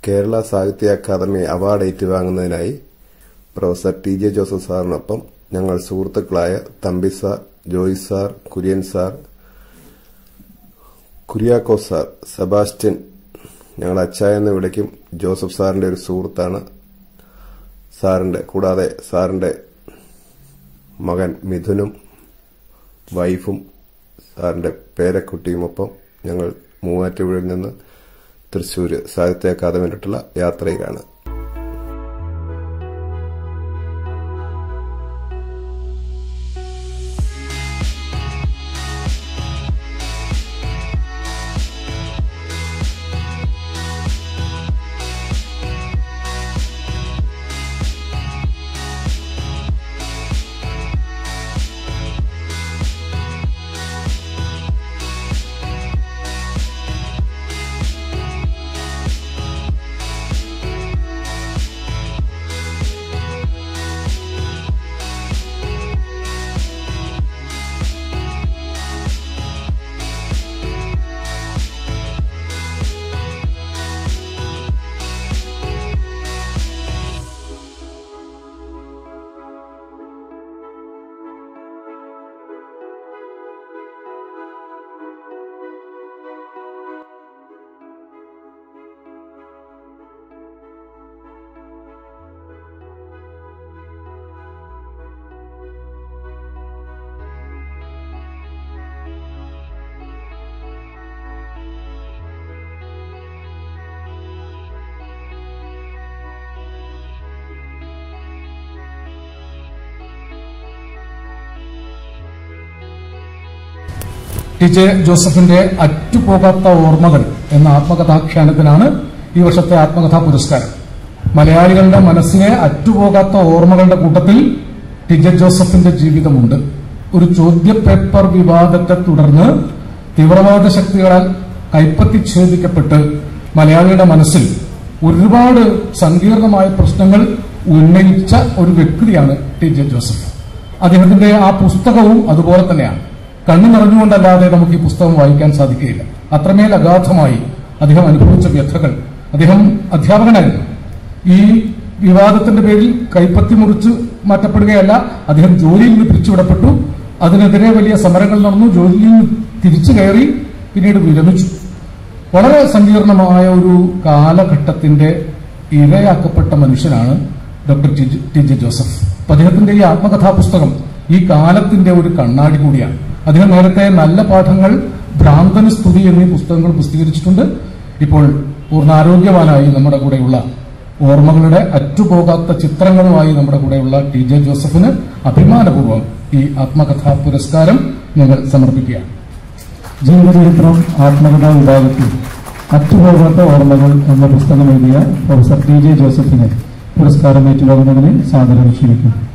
Kerala Sahitya Akademi award ഏറ്റുവാങ്ങുന്നതിനായി professor T J Joseph സാറിനൊപ്പം ഞങ്ങൾ സുഹൃത്തുക്കളായ Thampi sir Joy sir Kurian sir Kuriako sir Sebastian ഞങ്ങൾ അച്ചായ എന്ന് വിളിക്കും ജോസഫ് സാറിന്റെ ഒരു സുഹൃത്താണ് സാറിന്റെ കൂടാതെ സാറിന്റെ മകൻ മിഥുനും വൈഫും സാറിന്റെ പേരക്കുട്ടിയുമൊപ്പം ഞങ്ങൾ മൂവാറ്റുപുഴയിൽ നിന്ന് തൃശ്ശൂർ സാഹിത്യ അക്കാദമിയിലോട്ടുള്ള യാത്രയിലാണ് ടി ജെ ജോസഫിന്റെ അറ്റുപോകാത്ത ഓർമ്മകൾ എന്ന ആത്മകഥാഖ്യാനത്തിനാണ് ഈ വർഷത്തെ ആത്മകഥാ പുരസ്കാരം മലയാളികളുടെ മനസ്സിനെ അറ്റുപോകാത്ത ഓർമ്മകളുടെ കൂട്ടത്തിൽ ടി ജെ ജോസഫിന്റെ ജീവിതമുണ്ട് ഒരു ചോദ്യപേപ്പർ വിവാദത്തെ തുടർന്ന് തീവ്രവാദ ശക്തികളാൽ കൈപ്പത്തിച്ഛേദിക്കപ്പെട്ട് മലയാളിയുടെ മനസ്സിൽ ഒരുപാട് സങ്കീർണമായ പ്രശ്നങ്ങൾ ഉന്നയിച്ച ഒരു വ്യക്തിയാണ് ടി ജെ ജോസഫ് അദ്ദേഹത്തിന്റെ ആ പുസ്തകവും അതുപോലെ തന്നെയാണ് കണ്ണു നിറഞ്ഞുകൊണ്ടല്ലാതെ നമുക്ക് ഈ പുസ്തകം വായിക്കാൻ സാധിക്കുകയില്ല അത്രമേൽ അഗാധമായി അദ്ദേഹം അനുഭവിച്ച വ്യഥകൾ അദ്ദേഹം അധ്യാപകനായിരുന്നു ഈ വിവാദത്തിന്റെ പേരിൽ കൈപ്പത്തി മുറിച്ച് മാറ്റപ്പെടുകയല്ല അദ്ദേഹം ജോലിയിൽ നിന്ന് പിരിച്ചുവിടപ്പെട്ടു അതിനെതിരെ വലിയ സമരങ്ങൾ നടന്നു ജോലിയിൽ നിന്ന് തിരിച്ചു കയറി പിന്നീട് വിരമിച്ചു വളരെ സങ്കീർണമായ ഒരു കാലഘട്ടത്തിന്റെ ഇരയാക്കപ്പെട്ട മനുഷ്യനാണ് doctor T J- T J Joseph അപ്പൊ അദ്ദേഹത്തിന്റെ ഈ ആത്മകഥാ പുസ്തകം ഈ കാലത്തിന്റെ ഒരു കണ്ണാടി കൂടിയാണ് അദ്ദേഹം നേരത്തെ നല്ല പാഠങ്ങൾ ഭ്രാന്തന് സ്തുതി എന്നീ പുസ്തകങ്ങൾ പ്രസിദ്ധീകരിച്ചിട്ടുണ്ട് ഇപ്പോൾ പൂർണ്ണാരോഗ്യവാനായി നമ്മുടെ കൂടെയുള്ള ഓർമ്മകളുടെ അറ്റുപോകാത്ത ചിത്രങ്ങളുമായി നമ്മുടെ കൂടെയുള്ള ടി ജെ ജോസഫിന് അഭിമാനപൂർവ്വം ഈ ആത്മകഥാ പുരസ്കാരം ഞങ്ങൾ സമർപ്പിക്കുകയാണ് ജീവചരിത്രം ആത്മകഥാ വിഭാഗത്തിൽ അറ്റുപോകാത്ത ഓർമ്മകൾ എന്ന പുസ്തകം എഴുതിയ പ്രൊഫസർ ടി ജെ ജോസഫിനെ പുരസ്കാരം ഏറ്റുവാങ്ങുന്നതിന് സാദരം ക്ഷണിക്കുന്നു